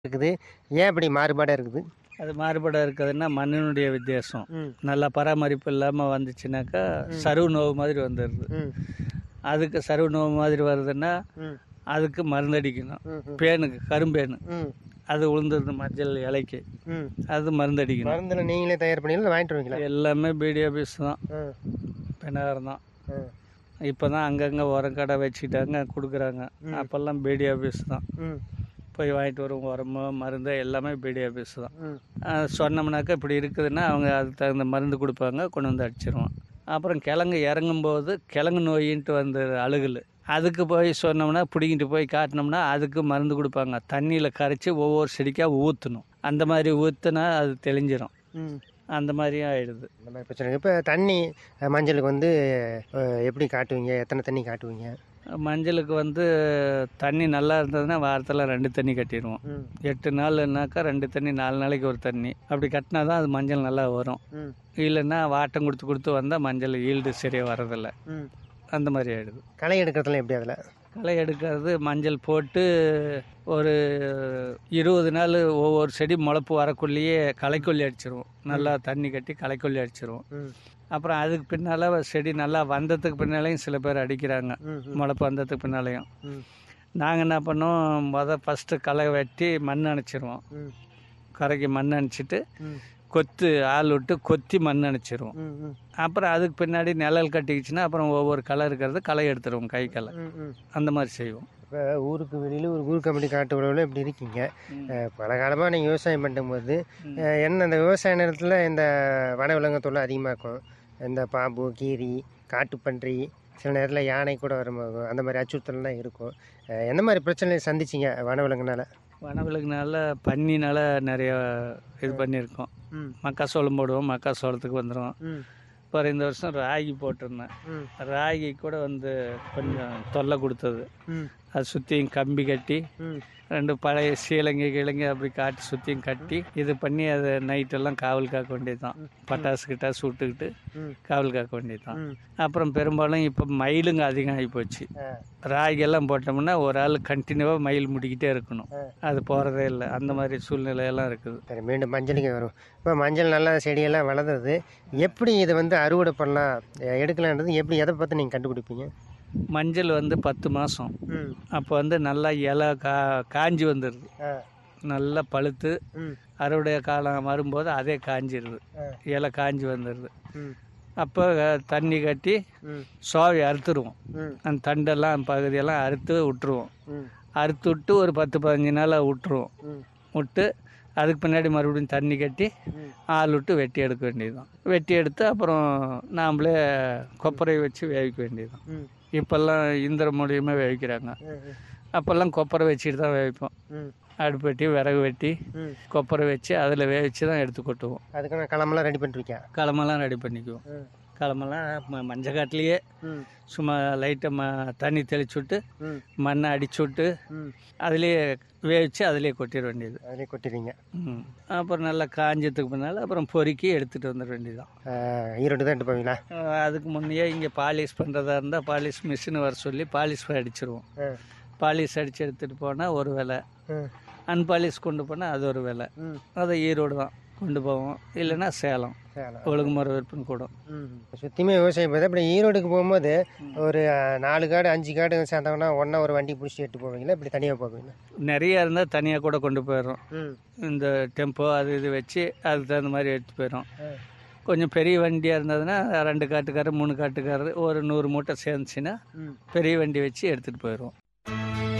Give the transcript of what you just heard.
இருக்குது ஏன் இப்படி மாறுபாடாக இருக்குது அது மாறுபாடாக இருக்குதுன்னா மண்ணினுடைய வித்தியாசம் ம் நல்லா பராமரிப்பு இல்லாமல் வந்துச்சுனாக்கா சருவு நோவு மாதிரி வந்துடுது ம் அதுக்கு சருவு நோவு மாதிரி வருதுன்னா ம் அதுக்கு மருந்தடிக்கணும் ம் ம் பேனுக்கு கரும்பேனு ம் அது உளுந்துருது மஞ்சள் இலைக்கு ம் அது மருந்தடிக்கணும் மருந்தில் நீங்களே தயார் பண்ணி இல்லை வாங்கிட்டு வருவீங்களா எல்லாமே பிடி ஆஃபீஸ் தான் ம் பெண்ணாரம் தான் ம் இப்போ தான் அங்கங்கே உரம் கடை வச்சுக்கிட்டாங்க கொடுக்குறாங்க ம். அப்போல்லாம் பிடி ஆஃபீஸ் தான் ம் போய் வாங்கிட்டு வரும் உரமோ மருந்து எல்லாமே பிடி ஆஃபீஸ் தான் ம் அஹ் சொன்னோம்னாக்கா இப்படி இருக்குதுன்னா அவங்க அதுக்கு தகுந்த மருந்து கொடுப்பாங்க கொண்டு வந்து அடிச்சிருவோம் அப்புறம் கிழங்கு இறங்கும்போது கிழங்கு நோயின்ட்டு வந்து அழுகல் அதுக்கு போய் சொன்னோம்னா பிடிங்கிட்டு போய் காட்டினோம்னா அதுக்கு மருந்து கொடுப்பாங்க தண்ணியில் கரைச்சி ஒவ்வொரு செடிக்காக ஊற்றணும் அந்த மாதிரி ஊற்றுனா அது தெளிஞ்சிரும் ம் அந்த மாதிரியும் ஆயிடுது இந்த மாதிரி பிரச்சனை இப்போ தண்ணி அஹ், மஞ்சளுக்கு வந்து அஹ், எப்படி காட்டுவீங்க எத்தனை தண்ணி காட்டுவீங்க மஞ்சளுக்கு வந்து தண்ணி நல்லா இருந்ததுன்னா வாரத்தில் ரெண்டு தண்ணி கட்டிடுவோம் ம் எட்டு நாள்னாக்கா ரெண்டு தண்ணி நாலு நாளைக்கு ஒரு தண்ணி அப்படி கட்டினா தான் அது மஞ்சள் நல்லா வரும் ம் இல்லைன்னா வாட்டம் கொடுத்து கொடுத்து வந்தால் மஞ்சள் ஈல்டு சரியாக வரதில்லை ம் அந்த மாதிரி ஆயிடுது களை எடுக்கிறதுலாம் எப்படி அதில் களை எடுக்கிறது மஞ்சள் போட்டு ஒரு இருபது நாள் ஒவ்வொரு செடி முளைப்பு வரக்குள்ளேயே களைக்கொல்லி அடிச்சிருவோம் நல்லா தண்ணி கட்டி களைக்கொல்லி அடிச்சிருவோம் ம் அப்புறம் அதுக்கு பின்னால் செடி நல்லா வந்ததுக்கு பின்னாலையும் சில பேர் அடிக்கிறாங்க ம் ம் முளைப்பு வந்ததுக்கு பின்னாலையும் ம் நாங்கள் என்ன பண்ணோம் மொதல் ஃபஸ்ட்டு களை வெட்டி மண் அணைச்சிருவோம் ம் கரைக்கு மண் அணைச்சிட்டு ம் கொத்து ஆள் விட்டு கொத்தி மண் அணைச்சிருவோம் ம் ம் அப்புறம் அதுக்கு பின்னாடி நிழல் கட்டிக்கிச்சுன்னா அப்புறம் ஒவ்வொரு களை இருக்கிறது களை எடுத்துருவோம் கை களை ம் ம் அந்த மாதிரி செய்வோம் இப்போ ஊருக்கு வெளியில் ஒரு ஊர் கமிட்டி காட்டு உழவில் இப்படி இருக்கீங்க அஹ், பல காலமாக நீங்கள் விவசாயம் பண்ணும்போது ம். அஹ், என்ன இந்த விவசாய நேரத்தில் இந்த வனவிலங்கு தொல்லை அதிகமாக இருக்கும் இந்த பாம்பு கீரி காட்டுப்பன்றி சில நேரத்தில் யானை கூட வரும் அந்த மாதிரி அச்சுறுத்தல்லாம் இருக்கும் அஹ், என்ன மாதிரி பிரச்சனையை சந்திச்சிங்க வனவிலங்குனால வனவிலங்குனால பன்னினால நிறைய இது பண்ணியிருக்கோம் ம் மக்காசோளம் போடுவோம் மக்காசோளத்துக்கு வந்துடும் ம் இப்போ இந்த வருஷம் ராகி போட்டிருந்தேன் ம் ராகி கூட வந்து கொஞ்சம் தொல்லை கொடுத்தது ம் அது சுற்றியும் கம்பி கட்டி ம் ரெண்டு பழைய சீலங்கை கிழங்கு அப்படி காட்டி சுற்றியும் கட்டி இது பண்ணி அதை நைட்டெல்லாம் காவல் காக்க வேண்டியது தான் பட்டாசு கிட்டாசு விட்டுக்கிட்டு ம் காவல் காக்க வேண்டியது தான் ம் அப்புறம் பெரும்பாலும் இப்போ மயிலுங்க அதிகம் ஆகி போச்சு ஆ ராகி எல்லாம் போட்டோம்னா ஒரு ஆள் கண்டினியூவாக மயில் முடிக்கிட்டே இருக்கணும் ஆ. அது போகிறதே இல்லை அந்த மாதிரி சூழ்நிலையெல்லாம் இருக்குது சரி மீண்டும் மஞ்சளுக்கு வரும் இப்போ மஞ்சள் நல்லா செடியெல்லாம் வளர்ந்தது எப்படி இதை வந்து அறுவடை பண்ணலாம் அஹ், எடுக்கலான்றது எப்படி எதை பார்த்து நீங்கள் கண்டுபிடிப்பீங்க மஞ்சள் வந்து பத்து மாதம் ம் அப்போ வந்து நல்லா இலை கா காஞ்சி வந்துடுது ஆ நல்லா பழுத்து ம் அறுவடை காலம் வரும்போது அதே காஞ்சிடுது ஆ. இலை காஞ்சி வந்துடுது ம் அப்போ தண்ணி கட்டி ம் சோவை அறுத்துருவோம் ம் அந்த தண்டெல்லாம் பகுதியெல்லாம் அறுத்து விட்டுருவோம் ம் அறுத்து விட்டு ஒரு பத்து பதினஞ்சு நாள் விட்டுருவோம் ம் விட்டு அதுக்கு பின்னாடி மறுபடியும் தண்ணி கட்டி ம் ஆள் விட்டு வெட்டி எடுக்க வேண்டியதுதான் வெட்டி எடுத்து அப்புறம் நாம்ளே கொப்பரை வச்சு வேவிக்க வேண்டியதுதான் ம் இப்போல்லாம் இந்திர மூலியமாக வேவிக்கிறாங்க ம் அப்போல்லாம் கொப்பரை வச்சுட்டு தான் வேவிப்போம் ம் அடுப்பு வெட்டி விறகு வெட்டி ம் கொப்பரை வச்சு அதில் வேவிச்சு தான் எடுத்து கொட்டுவோம் அதுக்கான களமெல்லாம் ரெடி பண்ணிருக்கேன் களமெல்லாம் ரெடி பண்ணிக்குவோம் ம் களமெல்லாம் ம- மஞ்சள் காட்டிலேயே ம் சும்மா லைட்டாக ம தண்ணி தெளிச்சு விட்டு ம் மண்ணை அடிச்சு விட்டு ம் அதுலேயே வேவிச்சு அதிலே கொட்டிட வேண்டியது அதிலே கொட்டிடுவீங்க ம். அப்புறம் நல்லா காஞ்சதுக்கு பின்னால் அப்புறம் பொறுக்கி எடுத்துகிட்டு வந்துட வேண்டியதுதான் அஹ், ஈரோடு தான் எடுத்து போவீங்களா அஹ் அதுக்கு முன்னையே இங்கே பாலிஷ் பண்ணுறதா இருந்தால் பாலிஷ் மிஷின் வர சொல்லி பாலிஷ் அடிச்சிருவோம் ஆ பாலிஷ் அடித்து எடுத்துகிட்டு போனால் ஒரு விலை ம் அன்பாலிஷ் கொண்டு போனால் அது ஒரு விலை ம் அதை ஈரோடு தான் கொண்டு போவோம் இல்லைன்னா சேலம் சேலம் ஒழுங்குமுறை விற்பனை கூடும் ம் சுற்றியுமே விவசாயம் போகுது அப்படி ஈரோடுக்கு போகும்போது ஒரு அஹ், நாலு காடு அஞ்சு காடு சேர்ந்தவங்கன்னா ஒன்றா ஒரு வண்டி பிடிச்சி எடுத்து போவீங்களா இப்படி தனியாக போவீங்களா நிறைய இருந்தால் தனியாக கூட கொண்டு போயிடும் ம் இந்த டெம்போ அது இது வச்சு அதுக்கு தகுந்த மாதிரி எடுத்து போயிடும் ஆ. கொஞ்சம் பெரிய வண்டியாக இருந்ததுன்னா ரெண்டு காட்டுக்காரர் மூணு காட்டுக்காரர் ஒரு நூறு மூட்டை சேர்ந்துச்சுன்னா ம் பெரிய வண்டி வச்சு எடுத்துகிட்டு போயிடுவோம்